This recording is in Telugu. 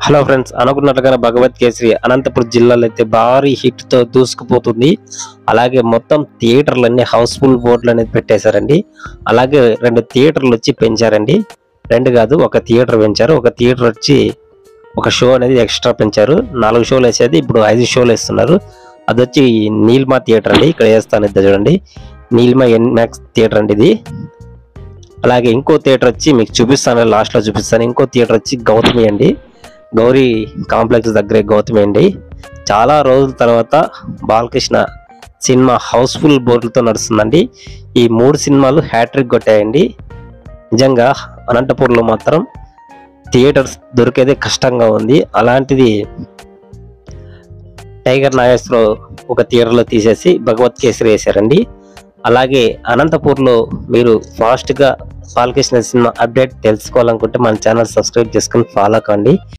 హలో ఫ్రెండ్స్ అనుకున్నట్లుగానే భగవత్ కేసరి అనంతపురం జిల్లాలో అయితే భారీ హిట్ తో దూసుకుపోతుంది అలాగే మొత్తం థియేటర్లన్నీ హౌస్ఫుల్ బోర్డులు అనేది పెట్టేశారండి అలాగే రెండు థియేటర్లు వచ్చి పెంచారండి రెండు కాదు ఒక థియేటర్ పెంచారు ఒక థియేటర్ వచ్చి ఒక షో అనేది ఎక్స్ట్రా పెంచారు నాలుగు షోలు వేసేది ఇప్పుడు ఐదు షోలు వేస్తున్నారు అది వచ్చి నీల్మా థియేటర్ అండి ఇక్కడ వేస్తాను ఇద్దా చూడండి నీల్మా ఎన్ మ్యాక్స్ థియేటర్ అండి ఇది అలాగే ఇంకో థియేటర్ వచ్చి మీకు చూపిస్తాను లాస్ట్ లో చూపిస్తాను ఇంకో థియేటర్ వచ్చి గౌతమి అండి గౌరీ కాంప్లెక్స్ దగ్గరే గౌతమి అండి చాలా రోజుల తర్వాత బాలకృష్ణ సినిమా హౌస్ఫుల్ బోర్డులతో నడుస్తుందండి ఈ మూడు సినిమాలు హ్యాట్రిక్ కొట్టాయండి నిజంగా అనంతపూర్లో మాత్రం థియేటర్స్ దొరికేదే కష్టంగా ఉంది అలాంటిది టైగర్ నాగేశ్వరరావు ఒక థియేటర్లో తీసేసి భగవత్ కేసరి వేశారండి అలాగే అనంతపూర్లో మీరు ఫాస్ట్గా బాలకృష్ణ సినిమా అప్డేట్ తెలుసుకోవాలనుకుంటే మన ఛానల్ సబ్స్క్రైబ్ చేసుకొని ఫాలో కండి